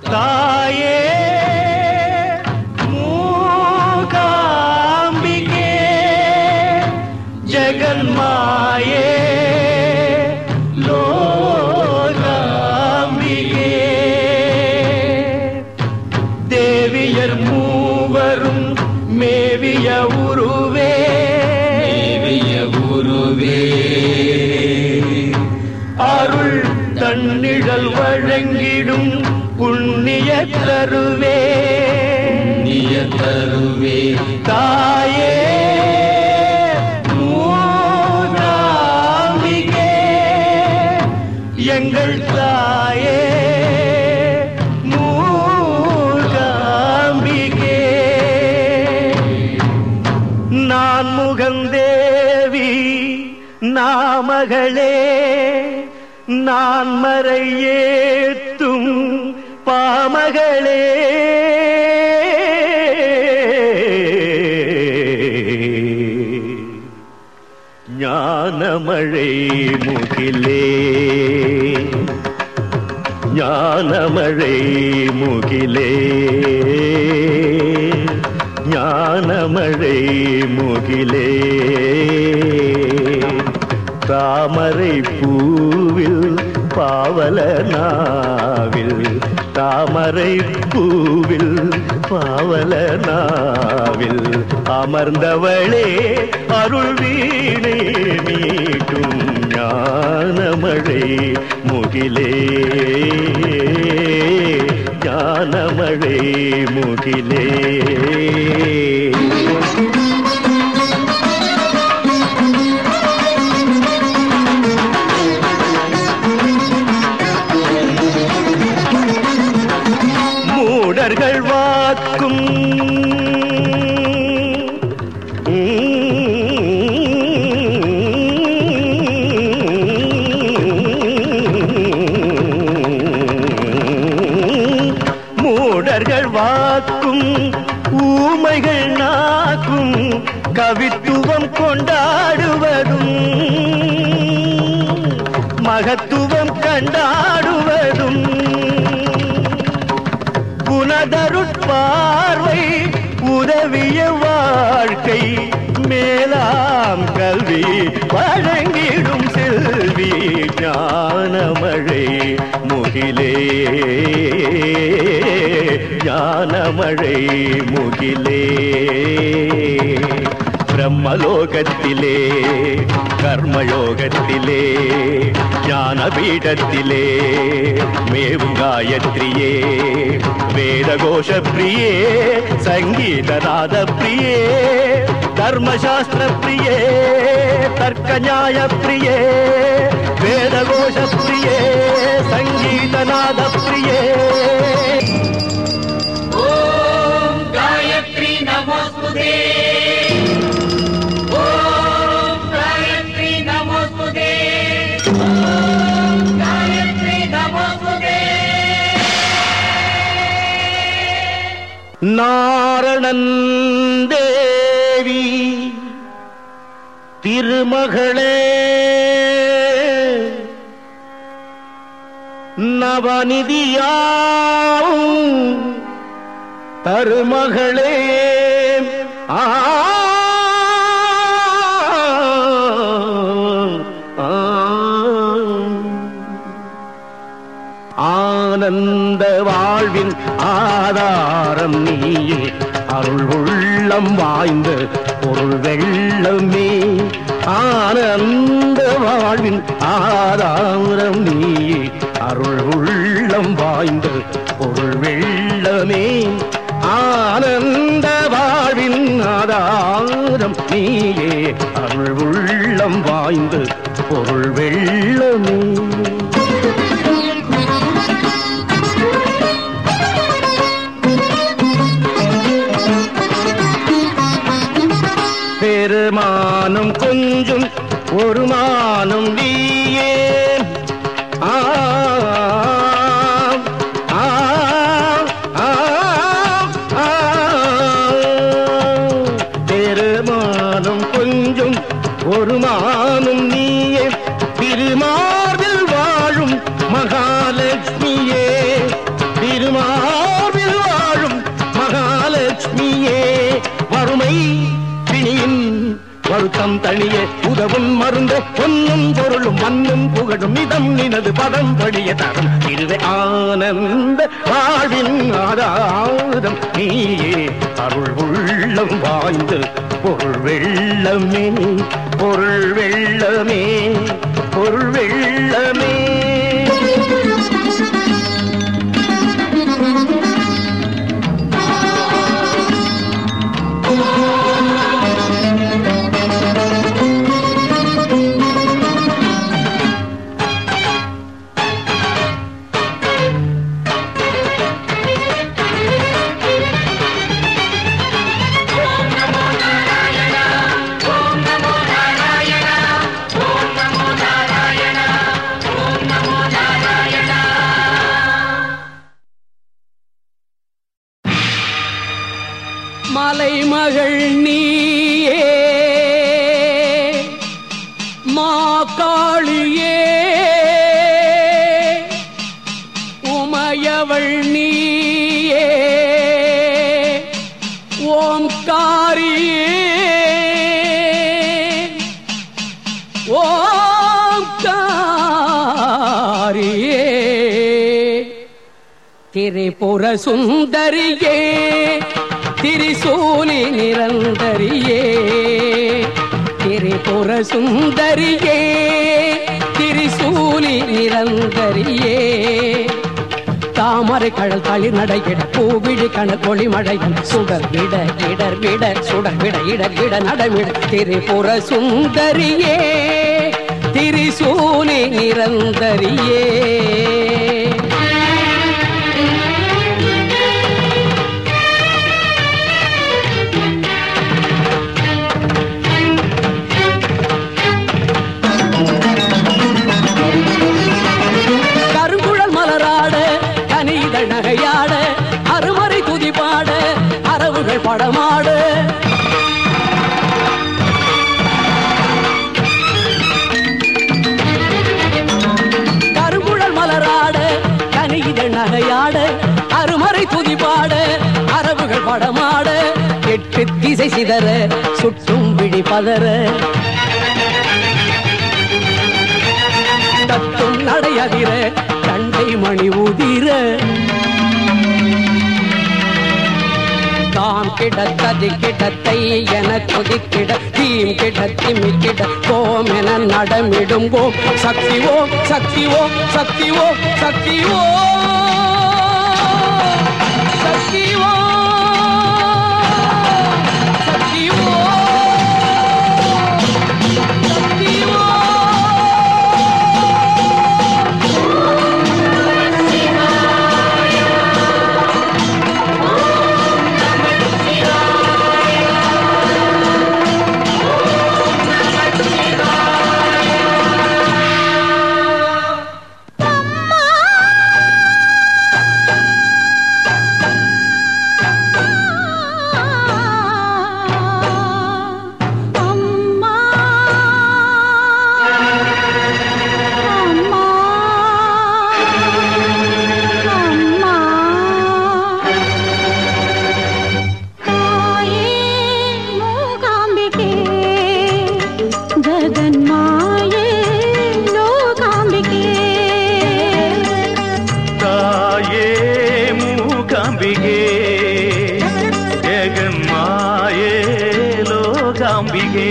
தாயே மூகாம்பிகே ஜெகன்மாயே லோகாம்பிகே தேவியர் மூவரும் மேவிய உருவே தேவிய குருவே அருள் தன்னிழல் வழங்கிடும் புண்ணிய தருவே நிய தருவே தாயே மூகாம்பிகே எங்கள் தாயே மூகாம்பிகே நான் முகந்தேவி நாமகளே நான் மறை ஏத்தும் பாமகளே ஞானமழை முகிலே ஞானமழை முகிலே ஞானமழை முகிலே தாமரை பூவில் பாவல நாவில் தாமரை பூவில் பாவல நாவில் அமர்ந்தவளே அருள் வீணே மீட்டும் ஞானமழை முகிலே ஞானமழை முகிலே மூடர்கள் வாக்கும் மூடர்கள் வாக்கும் ஊமைகள் நாக்கும் கவித்துவம் கொண்டாடுவதும் மகத்துவம் கண்டாடுவதும் குணதருட்பார்வை உதவிய வாழ்க்கை மேலாம் கல்வி வழங்கிடும் செல்வி ஞானமழை முகிலே ஞானமழை முகிலே பிரம்மலோகத்திலே கர்மயோகத்திலே ஞானபீடத்திலே மேவும் காயத்ரியே வேதகோஷ பிரியே சங்கீதநாத பிரியே தர்மசாஸ்திர பிரியே தர்க்க நியாய பிரியே வேதகோஷ பிரியே சங்கீதநாத பிரியே ॐ गायत्री नमोस्तुते ॐ गायत्री नमोस्तुते ॐ गायत्री नमोस्तुते நாரணன் தேவி திருமகளே நவநிதியாவும் தருமகளே ஆ ஆ. ஆனந்த வாழ்வின் ஆதாரம் நீயே அருள் உள்ளம் வாய்ந்த பொருள் வெள்ளமே ஆனந்த வாழ்வின் ஆதாரம் நீயே அருள் உள்ளம் வாய்ந்த பொருள் வெள்ளமே ஆனந்த வாழ்வின் ஆதாரம் நீயே அருள் உள்ளம் வாய்ந்த பொருள் வெள்ளமே பெருமானும் கொஞ்சம் ஒரு மானும் நீயே ஆ ஆ, ஆ, ஆ. பெருமானும் கொஞ்சம் ஒரு மானும் நீயே திருமார்பில் வாழும் மகாலட்சுமியே திருமா பிணியின் வருத்தம் தனிய உதவும் மருந்த பொன்னும் பொருளும் மண்ணும் புகழும் இதம் நினது பதம் படிய தரும் இருவே ஆனந்த வாழ்வின் ஆதாரம் நீயே அருள் உள்ளம் வாய்ந்து பொருள் வெள்ளமே பொருள் வெள்ளமே பொருள் வெள்ளமே மலைமகள் நீயே மா காளியே உமையவள் நீயே ஓம்காரியே ஓம்காரியே திரிபுர சுந்தரியே திரிசூலி நிரந்தரியே திரிபுர சுந்தரியே திரிசூலி நிரந்தரியே தாமரை கழல் தளிர் நடையிட பூவிழி கணல் ஒளிமழையன் சுடர் விட இடர் விட சுடர் விட இடர் விட நடமிட திரிபுர சுந்தரியே திரிசூலி நிரந்தரியே கருங்குழல் மலராட கனிதழ் நகையாட அருமறை துதிபாட அரவுகள் படமாட கருங்குழல் மலராட கனிதழ் நகையாட அருமறை துதிபாட அரவுகள் படமாட எட்டு திசை சிதற சுட்டும் விழி பதற தத்தும் நடையதிர கண்டை மணி உதிர தாம் கிடத்தது கிடத்தை என கொதிக்கிட தீம் கிடத்திமி கிட கோம் என நடமிடும் கோம் சக்தி ஓம் சக்தி ஓம் சக்தி ஓம் சக்தி ஓம் சக்தி ஓம் சக்தி ஓம் சக்தி ஓம் அம்மா அம்மா அம்மா தாயே மூகாம்பிகே ஜகன்மாயே லோகாம்பிகே தாயே மூகாம்பிகே ஜெகன்மாயே லோகாம்பிகே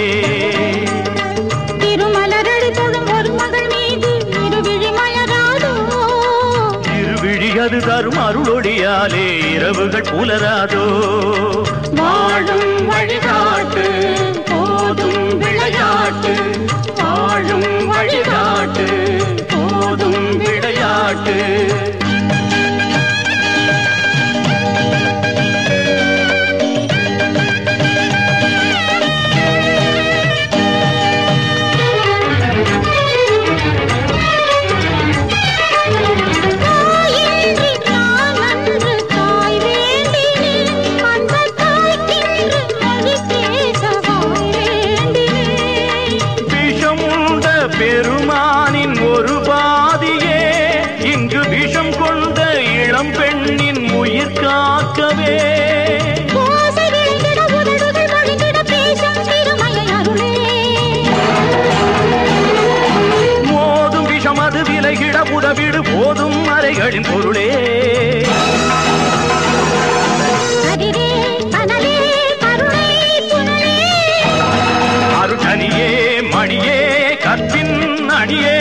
திருமலரடி தொழும் ஒரு மகள் மீது இருவிழி மலராதோ இருவிழி அது தரும் அருளொடியாலே இரவுகள் புலராதோ வாழும் வழிகாட்டு போதும் விளையாட்டு வாழும் வழிகாட்டு போதும் விளையாட்டு தாயின்றி நான் அன்று தாய் வேண்டினேன் அந்த தாய்க்கென்று மொழி பேச வாய் வேண்டினேன் விஷமுண்ட பெருமானின் ஒரு பாதியே இங்கு விஷம் கதையின் பொருளே கதிரே கனலே கருணை புனலே அருகனியே மணியே கற்பின் அடியே